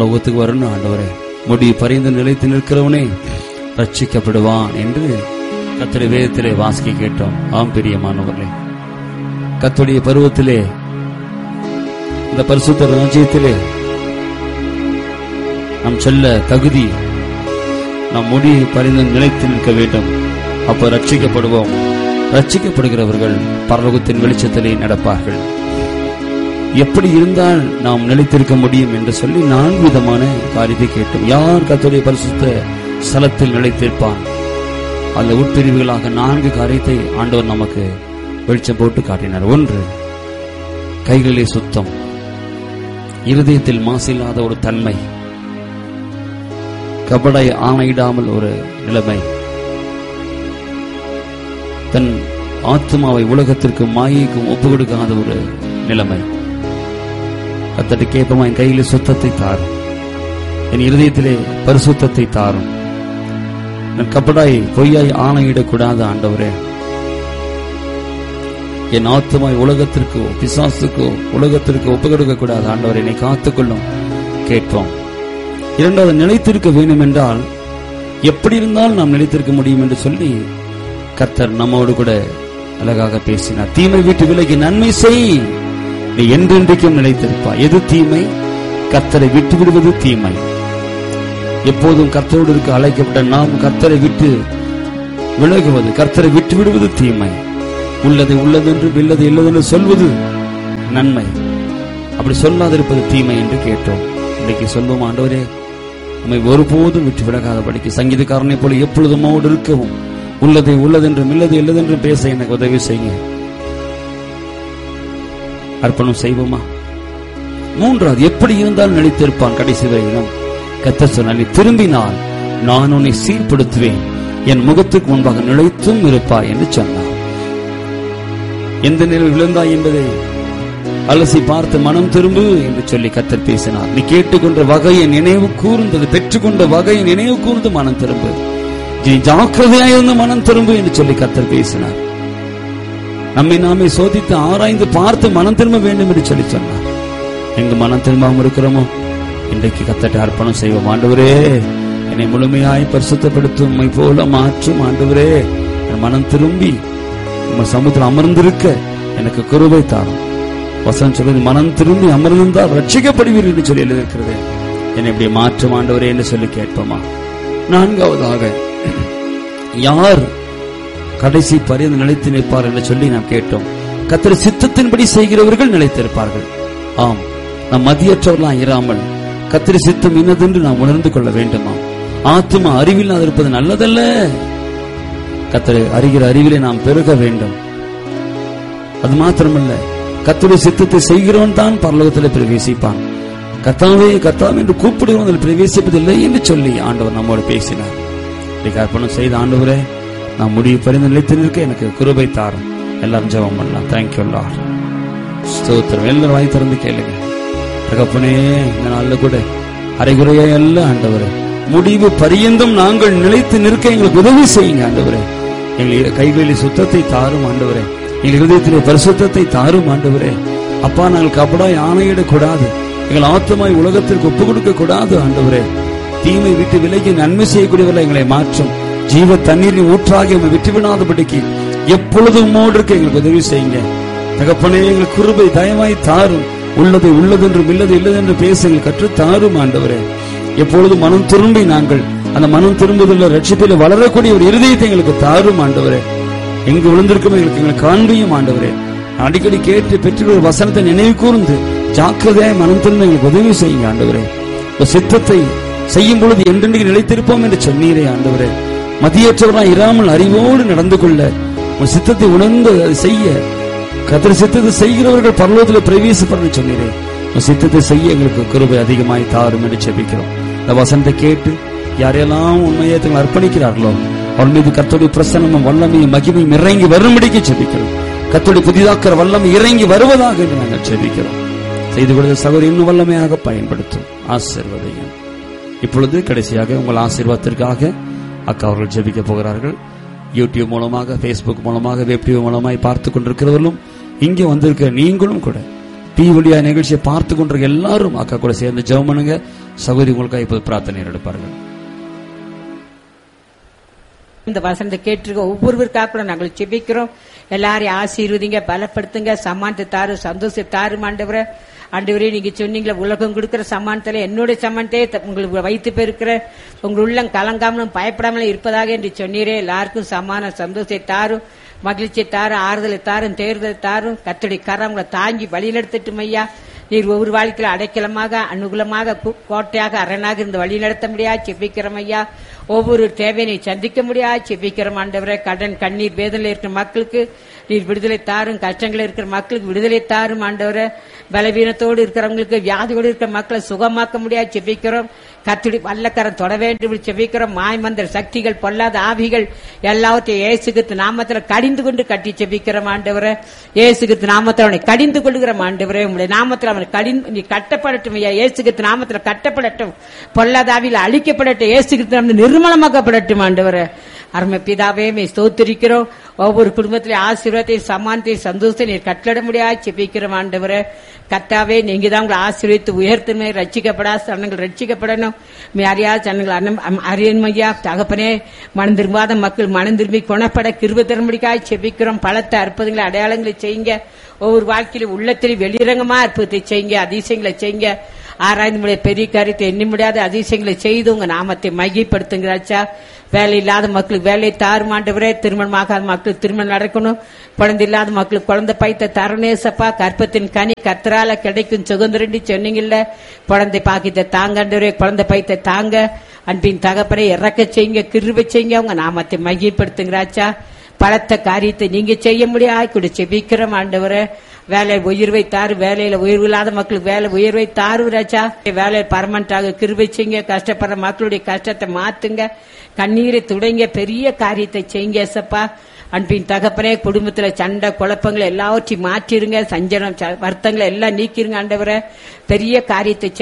பரலோகத்துக்கு வரணும் ஆண்டவரே முடி பறிந்து நிலைத்து நிற்கிறவனே ரட்சிக்கப்படுவான் என்று கத்துடைய வேதத்திலே வாசிக்க கேட்டோம் ஆம் பிரியமானவர்களே கத்துடைய பருவத்திலே இந்த பரிசுத்த ராஜ்யத்திலே நாம் செல்ல தகுதி நாம் முடி பறிந்து நிலைத்து நிற்க வேண்டும் அப்போ ரட்சிக்கப்படுவோம் ரட்சிக்கப்படுகிறவர்கள் பரலோகத்தின் வெளிச்சத்திலே நடப்பார்கள் எப்படி இருந்தால் நாம் நிலைத்திருக்க முடியும் என்று சொல்லி நான்கு விதமான காரியத்தை கேட்டோம் யார் கத்தோடைய பரிசுத்த ஸ்தலத்தில் நிலைத்திருப்பான் அந்த உட்பிரிவுகளாக நான்கு காரியத்தை ஆண்டவர் நமக்கு வெளிச்சம் போட்டு காட்டினார் ஒன்று கைகளிலே சுத்தம் இருதயத்தில் மாசில்லாத ஒரு தன்மை கபடை ஆணையிடாமல் ஒரு நிலைமை தன் ஆத்மாவை உலகத்திற்கு மாயைக்கும் ஒப்பு கொடுக்காத ஒரு நிலைமை கத்தட்டு கேட்பமா என் கையிலே சுத்தத்தை தாரும் என் இருதயத்திலே பரிசுத்தத்தை தாரும் நான் கபடாய் பொய்யாய் ஆணையிடக்கூடாத ஆண்டவரே என் ஆத்மாய் உலகத்திற்கோ பிசாசுக்கோ உலகத்திற்கு ஒப்பு கொடுக்க கூடாது ஆண்டவர் என்னை காத்துக்கொள்ளும் கேட்போம் இரண்டாவது நிலைத்திருக்க வேண்டும் என்றால் எப்படி இருந்தால் நாம் நிலைத்திருக்க முடியும் என்று சொல்லி கர்த்தர் நம்மோடு கூட அழகாக பேசினார் தீமை விட்டு விலகி நன்மை செய் நீ என்றென்றைக்கும் நிலைத்திருப்பாய் எது தீமை கர்த்தரை விட்டு விடுவது தீமை எப்போதும் கர்த்தரோடு இருக்க அழைக்கப்பட்ட நாம் கர்த்தரை விட்டு விலகுவது கர்த்தரை விட்டு விடுவது தீமை உள்ளது உள்ளதென்று இல்லது இல்லதென்று சொல்வது நன்மை அப்படி சொல்லாதிருப்பது தீமை என்று கேட்டோம் இன்னைக்கு சொல்வோம் ஆண்டவரே நம்மை ஒருபோதும் விட்டு விலகாதபடிக்கு சங்கீதக்காரனை போல எப்பொழுதும் அவரோடு இருக்கவும் உள்ளதை உள்ளதென்றும் இல்லது இல்லதென்றும் பேச எனக்கு உதவி செய்யுங்க அர்ப்பணம் செய்வோமா மூன்றாவது எப்படி இருந்தால் நினைத்திருப்பான் கடைசி வரையிலும் கத்த சொன்னால் திரும்பினால் நான் உன்னை சீர்படுத்துவேன் என் முகத்துக்கு முன்பாக நிலைத்தும் இருப்பாய் என்று சொன்னார் எந்த நிலையில் விழுந்தாய் என்பதை அலசி பார்த்து மனம் திரும்பு என்று சொல்லி கத்தர் பேசினார் நீ கேட்டுக்கொண்ட வகையை நினைவு கூர்ந்தது பெற்றுக்கொண்ட வகையை நினைவு கூர்ந்து மனம் திரும்பு நீ ஜாக்கிரதையாயிருந்து மனம் திரும்பு என்று சொல்லி கத்தர் பேசினார் நம்மை நாமே சோதித்து ஆராய்ந்து பார்த்து மனம் திரும்ப வேண்டும் என்று சொல்லி சொன்னார் எங்கு மனம் திரும்பாமல் இருக்கிறோமோ இன்றைக்கு கத்தட்ட அர்ப்பணம் செய்வோம் ஆண்டவரே என்னை முழுமையாய் பரிசுத்தப்படுத்தும் உம்மை போல மாற்றும் ஆண்டவரே என் மனம் திரும்பி உங்க சமுத்திரம் அமர்ந்திருக்க எனக்கு குருவை தாரும் வசனம் சொல்வது மனம் திரும்பி அமர்ந்திருந்தால் ரட்சிக்கப்படுவீர் என்று சொல்லி எழுதியிருக்கிறது என்னை இப்படி மாற்றும் ஆண்டவரே என்று சொல்லி கேட்போமா நான்காவதாக யார் கடைசி பரிந்து நிலைத்து நிற்பார் என்று சொல்லி நாம் கேட்டோம் கத்திர சித்தத்தின்படி செய்கிறவர்கள் நிலைத்திருப்பார்கள் ஆம் நாம் மதியற்றவர்களாம் இராமல் கத்திரி சித்தம் இன்னதென்று நாம் உணர்ந்து கொள்ள வேண்டுமா ஆத்மா அறிவில் இருப்பது நல்லதல்ல கத்தரை அறிகிற அறிவிலே நாம் பெருக வேண்டும் அது மாத்திரமல்ல கத்துடைய சித்தத்தை செய்கிறவன் தான் பரலோகத்தில் பிரவேசிப்பான் கத்தாவே கத்தாவே என்று கூப்பிடுவன் அதில் பிரவேசிப்பதில்லை என்று சொல்லி ஆண்டவர் நம்மோடு பேசினார் இன்னைக்கு அர்ப்பணம் செய்த ஆண்டவரே நான் முடிவு பரிந்து நிலைத்து நிற்க எனக்கு குருபை தாரும் எல்லாரும் ஜெபம் பண்ணலாம் தேங்க்யூ லார்ட் ஸ்தோத்திரம் எல்லாரும் வாய் திறந்து கேளுங்க தகப்பனே இந்த நாள்ல கூட அரைகுறையா அல்ல ஆண்டவரே முடிவு பரியந்தம் நாங்கள் நிலைத்து நிற்க எங்களுக்கு உதவி செய்யுங்க ஆண்டவரே எங்கள் கைகளில் சுத்தத்தை தாரும் ஆண்டவரே எங்கள் இதயத்திலே பரிசுத்தத்தை தாரும் ஆண்டவரே அப்பா நாங்கள் கபடாய் ஆணையிடக்கூடாது எங்கள் ஆத்தமாய் உலகத்திற்கு ஒப்பு கொடுக்க கூடாது ஆண்டவரே தீமை விட்டு விலகி நன்மை செய்யக்கூடியவர்கள் எங்களை மாற்றும் ஜீவ தண்ணீரின் ஊற்றாகி உங்களை விட்டு விடாதபடிக்கு எப்பொழுதும் உம்மோடு இருக்க எங்களுக்கு உதவி செய்யுங்க தகப்பனே எங்கள் குருபை தயவாய் தாரும் உள்ளதை உள்ளதென்றும் இல்லது இல்லதென்று பேச எங்கள் கற்று தாரும் ஆண்டவரே எப்பொழுதும் மனம் திரும்பி நாங்கள் அந்த மனம் திரும்புதல ரட்சிப்பில் வளரக்கூடிய ஒரு இருதயத்தை எங்களுக்கு தாரும் ஆண்டவரே எங்கு விழுந்திருக்கும் எங்களுக்கு எங்களை காண்பியும் ஆண்டவரே அடிக்கடி கேட்டு பெற்று ஒரு வசனத்தை நினைவு கூர்ந்து ஜாக்கிரதையாய் மனம் திரும்ப எங்களுக்கு உதவி செய்யுங்க ஆண்டவரே ஒரு சித்தத்தை செய்யும் பொழுது என்றென்றைக்கு நிலைத்திருப்போம் என்று சொன்னீரே ஆண்டவரே மதியற்றவராய் இராமல் அறிவோடு நடந்து கொள்ள உன் சித்தத்தை உணர்ந்து அதை செய்ய கத்திர சித்தத்தை செய்கிறவர்கள் பரலோகத்தில் பிரவேசிப்பட சொன்னீரே உன் சித்தத்தை செய்ய எங்களுக்கு கிருபை அதிகமாய் தாரும் என்று செபிக்கிறோம் இந்த வசனத்தை கேட்டு யாரெல்லாம் உண்மையை தங்களை அர்ப்பணிக்கிறார்களோ அவள் மீது கத்தோடைய பிரசனமும் வல்லமையும் மகிமையும் இறங்கி வரும்படிக்கு செபிக்கிறோம் கத்தோடைய புதிதாக்கிற வல்லமை இறங்கி வருவதாக என்று நாங்கள் செபிக்கிறோம் செய்து கொடுத்த சகோதரி இன்னும் வல்லமையாக பயன்படுத்தும் ஆசீர்வதையும் இப்பொழுது கடைசியாக உங்கள் ஆசீர்வாதத்திற்காக அக்கா அவர்கள் ஜெபிக்க போகிறார்கள் யூடியூப் மூலமாக ஃபேஸ்புக் மூலமாக வெப் டிவி மூலமாய் பார்த்து கொண்டிருக்கிறவர்களும் இங்கே வந்திருக்கிற நீங்களும் கூட டிவிலியா நிகழ்ச்சியை பார்த்து கொண்டிருக்க எல்லாரும் அக்கா கூட சேர்ந்து ஜெபம் பண்ணுங்க சகோதரி உங்களுக்காக இப்போது பிரார்த்தனை எடுப்பார்கள் இந்த வசனத்தை கேட்டிருக்க ஒவ்வொருவருக்காக கூட நாங்கள் செபிக்கிறோம் எல்லாரையும் ஆசீர்வதிங்க பலப்படுத்துங்க சமானத்தை தாரு சந்தோஷத்தை தாரு ஆண்டவரை ஆண்டவரே நீங்க சொன்னீங்களே உலகம் கொடுக்கிற சமானத்துல என்னுடைய சமானத்தை உங்களுக்கு வைத்து பெருக்கிற உங்கள் உள்ளம் கலங்காமலும் பயப்படாமலும் இருப்பதாக என்று சொன்னீரே எல்லாருக்கும் சமான சந்தோஷத்தை தாரும் மகிழ்ச்சியை தாரும் ஆறுதலை தாரும் தேர்தலை தாரும் கத்துடைய கரங்களை தாங்கி வழிநடத்தட்டும் ஐயா நீர் ஒவ்வொரு வாழ்க்கையில் அடைக்கலமாக அனுகூலமாக கு- கோட்டையாக அரணாக இருந்து வழி நடத்த முடியாது செபிக்கிறோம் ஐயா ஒவ்வொரு தேவையை சந்திக்க முடியாது செபிக்கிறோம் ஆண்டவரே கடன் கண்ணீர் வேதனையில் இருக்கிற மக்களுக்கு நீர் விடுதலை தாரும் கஷ்டங்கள் இருக்கிற மக்களுக்கு விடுதலை தாரும் ஆண்டவரே பலவீனத்தோடு இருக்கிறவங்களுக்கு வியாதியோடு இருக்கிற மக்களை சுகமாக்க முடியாது செபிக்கிறோம் கத்துடி வல்லக்கரம் தொட வேண்டும் என்று செபிக்கிறோம் மாய்மந்திர சக்திகள் பொல்லாத ஆவிகள் எல்லாவற்றையும் இயேசுகித்து நாமத்துல கடிந்து கொண்டு கட்டி செபிக்கிறோம் ஆண்டவரே இயேசுகித்து நாமத்தில் அவனை கடிந்து கொள்கிறோம் ஆண்டவரே உங்களுடைய நாமத்தில் அவனை கடிந்து நீ கட்டப்படட்டும் ஐயா இயேசுகித்து நாமத்துல கட்டப்படட்டும் பொல்லாத ஆவியில் அழிக்கப்படட்டும் இயேசுகித்து நாமத்தில் நிர்மலமாக்கப்படட்டும் ஆண்டவரே அருமை பிதாவே மே ஸ்தோத்திரிக்கிறோம் ஒவ்வொரு குடும்பத்திலே ஆசீர்வாதத்தை சமானத்தை சந்தோஷத்தை நீர் கட்டளட முடியாது செபிக்கிறோம் ஆண்டவரே கத்தாவே நீங்க தான் உங்களை ஆசீர்வதித்து உயர்த்துமே ரட்சிக்கப்படா சனங்கள் ரட்சிக்கப்படணும் மே அறியாத சனங்கள் அன்னம் அறியன்மையா தகப்பனே மனம் திரும்பாத மக்கள் மனம் திரும்பி குணப்பட கிருப தரும்படிக்காய் செபிக்கிறோம் பலத்த அற்புதங்களை அடையாளங்களை செய்யுங்க ஒவ்வொரு வாழ்க்கையிலும் உள்ளத்தில் வெளிரங்கமா அற்புதத்தை செய்யுங்க அதிசயங்களை செய்யுங்க ஆராய்ந்து முடிய பெரிய காரியத்தை எண்ணி முடியாத அதிசயங்களை செய்து உங்க நாமத்தை மையப்படுத்துங்கிறாச்சா வேலை இல்லாத மக்களுக்கு வேலை தாருமாண்டவரே திருமணமாகாத மக்களுக்கு திருமணம் நடக்கணும் குழந்தை இல்லாத மக்களுக்கு குழந்தை பைத்த தரணேசப்பா கற்பத்தின் கனி கத்தரால கிடைக்கும் சுதந்திரண்டி சொன்னீங்கல்ல குழந்தை பாக்கித்த தாங்கண்டவரே குழந்தை பைத்த தாங்க அன்பின் தகப்பனை இறக்க செய்யுங்க கிருபை செய்யுங்க உங்க நாமத்தை மையப்படுத்துங்கிறாச்சா பலத்த காரியத்தை நீங்க செய்ய முடியாது கூட செபிக்கிறோம் ஆண்டவரே வேலை உயர்வை தாரு வேலையில உயர்வு இல்லாத மக்களுக்கு வேலை உயர்வை தாரு ராஜா வேலையை பர்மனண்டாக கிருபை செய்யுங்க கஷ்டப்படுற மக்களுடைய கஷ்டத்தை மாத்துங்க கண்ணீரை துடைங்க பெரிய காரியத்தை செய்யுங்க ஏசப்பா அன்பின் தகப்பனே குடும்பத்துல சண்டை குழப்பங்களை எல்லாவற்றையும் மாற்றிருங்க சஞ்சலம் ச- வருத்தங்களை எல்லாம் நீக்கிருங்க ஆண்டவரை பெரிய காரியத்தை